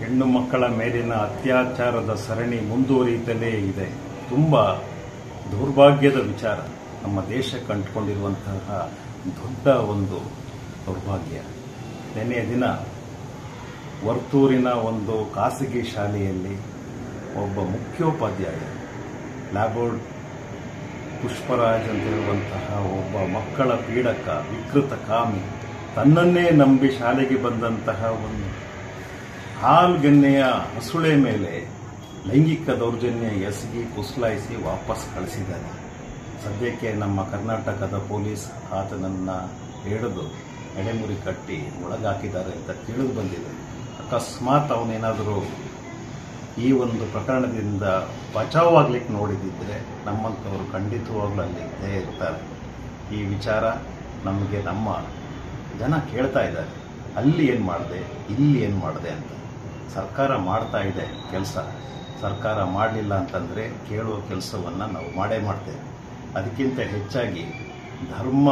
ಹೆಣ್ಣು ಮಕ್ಕಳ ಮೇಲಿನ ಅತ್ಯಾಚಾರದ ಸರಣಿ ಮುಂದುವರಿಯುತ್ತಲೇ ಇದೆ ತುಂಬ ದೌರ್ಭಾಗ್ಯದ ವಿಚಾರ ನಮ್ಮ ದೇಶಕ್ಕೆ ಅಂಟ್ಕೊಂಡಿರುವಂತಹ ದೊಡ್ಡ ಒಂದು ದೌರ್ಭಾಗ್ಯ ನಿನ್ನೆಯ ದಿನ ವರ್ತೂರಿನ ಒಂದು ಖಾಸಗಿ ಶಾಲೆಯಲ್ಲಿ ಒಬ್ಬ ಮುಖ್ಯೋಪಾಧ್ಯಾಯ ಲ್ಯಾಬೋರ್ಡ್ ಪುಷ್ಪರಾಜ್ ಅಂತ ಹೇಳುವಂತಹ ಒಬ್ಬ ಮಕ್ಕಳ ಪೀಡಕ ವಿಕೃತ ಕಾಮಿ ತನ್ನನ್ನೇ ನಂಬಿ ಶಾಲೆಗೆ ಬಂದಂತಹ ಒಂದು ಹಾಲ್ಗೆನ್ನೆಯ ಹಸುಳೆ ಮೇಲೆ ಲೈಂಗಿಕ ದೌರ್ಜನ್ಯ ಎಸಗಿ ಪುಸ್ಲಾಯಿಸಿ ವಾಪಸ್ ಕಳಿಸಿದ್ದಾನೆ ಸದ್ಯಕ್ಕೆ ನಮ್ಮ ಕರ್ನಾಟಕದ ಪೊಲೀಸ್ ಆತನನ್ನು ಹಿಡಿದು ಎಡೆಮುರಿ ಕಟ್ಟಿ ಒಳಗಾಕಿದ್ದಾರೆ ಅಂತ ತಿಳಿದು ಬಂದಿದೆ ಅಕಸ್ಮಾತ್ ಅವನೇನಾದರೂ ಈ ಒಂದು ಪ್ರಕರಣದಿಂದ ಬಚಾವಾಗ್ಲಿಕ್ಕೆ ನೋಡಿದಿದ್ರೆ ನಮ್ಮಂಥವ್ರು ಖಂಡಿತವಾಗ್ಲೂ ಅಲ್ಲಿ ಇದ್ದೇ ಇರ್ತಾರೆ ಈ ವಿಚಾರ ನಮಗೆ ನಮ್ಮ ಜನ ಕೇಳ್ತಾ ಇದ್ದಾರೆ ಅಲ್ಲಿ ಏನು ಮಾಡಿದೆ ಇಲ್ಲಿ ಏನು ಮಾಡಿದೆ ಅಂತ ಸರ್ಕಾರ ಮಾಡ್ತಾ ಇದೆ ಕೆಲಸ ಸರ್ಕಾರ ಮಾಡಲಿಲ್ಲ ಅಂತಂದರೆ ಕೇಳುವ ಕೆಲಸವನ್ನು ನಾವು ಮಾಡೇ ಮಾಡ್ತೇವೆ ಅದಕ್ಕಿಂತ ಹೆಚ್ಚಾಗಿ ಧರ್ಮ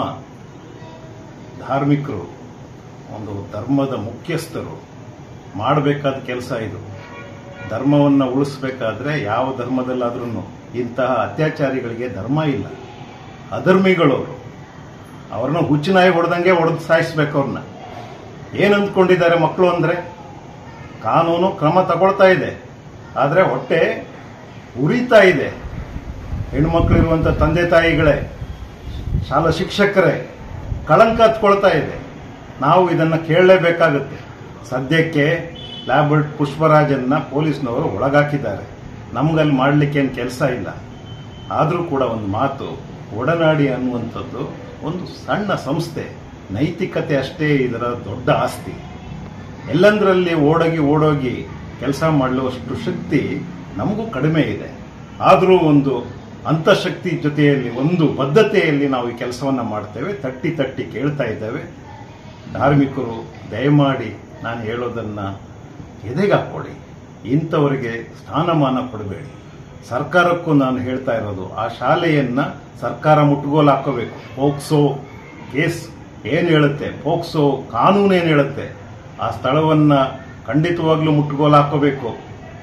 ಧಾರ್ಮಿಕರು ಒಂದು ಧರ್ಮದ ಮುಖ್ಯಸ್ಥರು ಮಾಡಬೇಕಾದ ಕೆಲಸ ಇದು ಧರ್ಮವನ್ನು ಉಳಿಸ್ಬೇಕಾದ್ರೆ ಯಾವ ಧರ್ಮದಲ್ಲಾದ್ರೂ ಇಂತಹ ಅತ್ಯಾಚಾರಿಗಳಿಗೆ ಧರ್ಮ ಇಲ್ಲ ಅಧರ್ಮಿಗಳು ಅವರು ಅವ್ರನ್ನ ಹುಚ್ಚಿನಾಯಿ ಹೊಡೆದಂಗೆ ಹೊಡೆದು ಸಾಯಿಸ್ಬೇಕು ಅವ್ರನ್ನ ಏನು ಅಂದ್ಕೊಂಡಿದ್ದಾರೆ ಮಕ್ಕಳು ಅಂದರೆ ಕಾನೂನು ಕ್ರಮ ತಗೊಳ್ತಾ ಇದೆ ಆದರೆ ಹೊಟ್ಟೆ ಉರಿತಾ ಇದೆ ಹೆಣ್ಮಕ್ಳಿರುವಂಥ ತಂದೆ ತಾಯಿಗಳೇ ಶಾಲಾ ಶಿಕ್ಷಕರೇ ಕಳಂಕ ಹತ್ಕೊಳ್ತಾ ಇದೆ ನಾವು ಇದನ್ನು ಕೇಳಲೇಬೇಕಾಗುತ್ತೆ ಸದ್ಯಕ್ಕೆ ಲ್ಯಾಬರ್ಟ್ ಪುಷ್ಪರಾಜನ್ನ ಪೊಲೀಸ್ನವರು ಒಳಗಾಕಿದ್ದಾರೆ ನಮಗಲ್ಲಿ ಮಾಡಲಿಕ್ಕೇನು ಕೆಲಸ ಇಲ್ಲ ಆದರೂ ಕೂಡ ಒಂದು ಮಾತು ಒಡನಾಡಿ ಅನ್ನುವಂಥದ್ದು ಒಂದು ಸಣ್ಣ ಸಂಸ್ಥೆ ನೈತಿಕತೆ ಅಷ್ಟೇ ಇದರ ದೊಡ್ಡ ಆಸ್ತಿ ಎಲ್ಲಂದರಲ್ಲಿ ಓಡೋಗಿ ಓಡೋಗಿ ಕೆಲಸ ಮಾಡುವಷ್ಟು ಶಕ್ತಿ ನಮಗೂ ಕಡಿಮೆ ಇದೆ ಆದರೂ ಒಂದು ಅಂತಃಶಕ್ತಿ ಜೊತೆಯಲ್ಲಿ ಒಂದು ಬದ್ಧತೆಯಲ್ಲಿ ನಾವು ಈ ಕೆಲಸವನ್ನು ಮಾಡ್ತೇವೆ ತಟ್ಟಿ ತಟ್ಟಿ ಕೇಳ್ತಾ ಇದ್ದೇವೆ ಧಾರ್ಮಿಕರು ದಯಮಾಡಿ ನಾನು ಹೇಳೋದನ್ನು ಎದೆಗಾಕೊಳ್ಳಿ ಇಂಥವರಿಗೆ ಸ್ಥಾನಮಾನ ಕೊಡಬೇಡಿ ಸರ್ಕಾರಕ್ಕೂ ನಾನು ಹೇಳ್ತಾ ಇರೋದು ಆ ಶಾಲೆಯನ್ನ ಸರ್ಕಾರ ಮುಟ್ಟುಗೋಲು ಹಾಕೋಬೇಕು ಪೋಕ್ಸೋ ಕೇಸ್ ಏನು ಹೇಳುತ್ತೆ ಪೋಕ್ಸೋ ಕಾನೂನು ಏನು ಹೇಳುತ್ತೆ ಆ ಸ್ಥಳವನ್ನ ಖಂಡಿತವಾಗ್ಲೂ ಮುಟ್ಟುಗೋಲು ಹಾಕೋಬೇಕು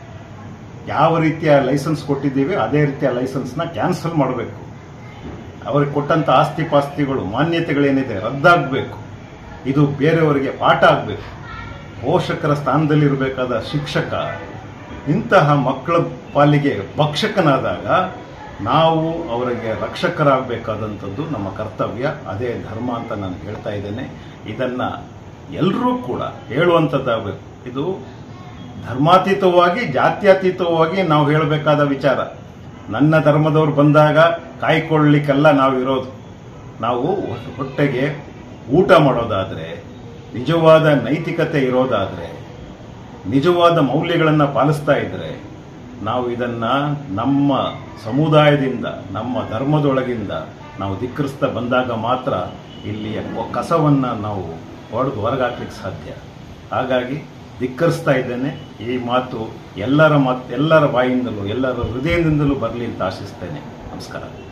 ಯಾವ ರೀತಿಯ ಲೈಸೆನ್ಸ್ ಕೊಟ್ಟಿದ್ದೀವಿ ಅದೇ ರೀತಿಯ ಲೈಸೆನ್ಸ್ನ ಕ್ಯಾನ್ಸಲ್ ಮಾಡಬೇಕು ಅವರಿಗೆ ಕೊಟ್ಟಂತ ಆಸ್ತಿ ಪಾಸ್ತಿಗಳು ಮಾನ್ಯತೆಗಳೇನಿದೆ ರದ್ದಾಗಬೇಕು ಇದು ಬೇರೆಯವರಿಗೆ ಪಾಠ ಆಗಬೇಕು ಪೋಷಕರ ಸ್ಥಾನದಲ್ಲಿರಬೇಕಾದ ಶಿಕ್ಷಕ ಇಂತಹ ಮಕ್ಕಳ ಪಾಲಿಗೆ ಭಕ್ಷಕನಾದಾಗ ನಾವು ಅವರಿಗೆ ರಕ್ಷಕರಾಗಬೇಕಾದಂಥದ್ದು ನಮ್ಮ ಕರ್ತವ್ಯ ಅದೇ ಧರ್ಮ ಅಂತ ನಾನು ಹೇಳ್ತಾ ಇದ್ದೇನೆ ಇದನ್ನ ಎಲ್ಲರೂ ಕೂಡ ಹೇಳುವಂಥದ್ದಾಗಬೇಕು ಇದು ಧರ್ಮಾತೀತವಾಗಿ ಜಾತ್ಯತೀತವಾಗಿ ನಾವು ಹೇಳಬೇಕಾದ ವಿಚಾರ ನನ್ನ ಧರ್ಮದವ್ರು ಬಂದಾಗ ಕಾಯ್ಕೊಳ್ಳಿಕ್ಕೆಲ್ಲ ನಾವು ಇರೋದು ನಾವು ಹೊಟ್ಟೆಗೆ ಊಟ ಮಾಡೋದಾದ್ರೆ ನಿಜವಾದ ನೈತಿಕತೆ ಇರೋದಾದ್ರೆ ನಿಜವಾದ ಮೌಲ್ಯಗಳನ್ನು ಪಾಲಿಸ್ತಾ ಇದ್ರೆ ನಾವು ಇದನ್ನ ನಮ್ಮ ಸಮುದಾಯದಿಂದ ನಮ್ಮ ಧರ್ಮದೊಳಗಿಂದ ನಾವು ಧಿಕ್ಕರಿಸ್ತಾ ಬಂದಾಗ ಮಾತ್ರ ಇಲ್ಲಿಯ ಕಸವನ್ನು ನಾವು ಹೊಡೆದು ಹೊರಗಾಕ್ಲಿಕ್ಕೆ ಸಾಧ್ಯ ಹಾಗಾಗಿ ಧಿಕ್ಕರಿಸ್ತಾ ಇದ್ದೇನೆ ಈ ಮಾತು ಎಲ್ಲರ ಮಾತು ಎಲ್ಲರ ಬಾಯಿಂದಲೂ ಎಲ್ಲರ ಹೃದಯದಿಂದಲೂ ಬರಲಿ ಅಂತ ಆಶಿಸ್ತೇನೆ ನಮಸ್ಕಾರ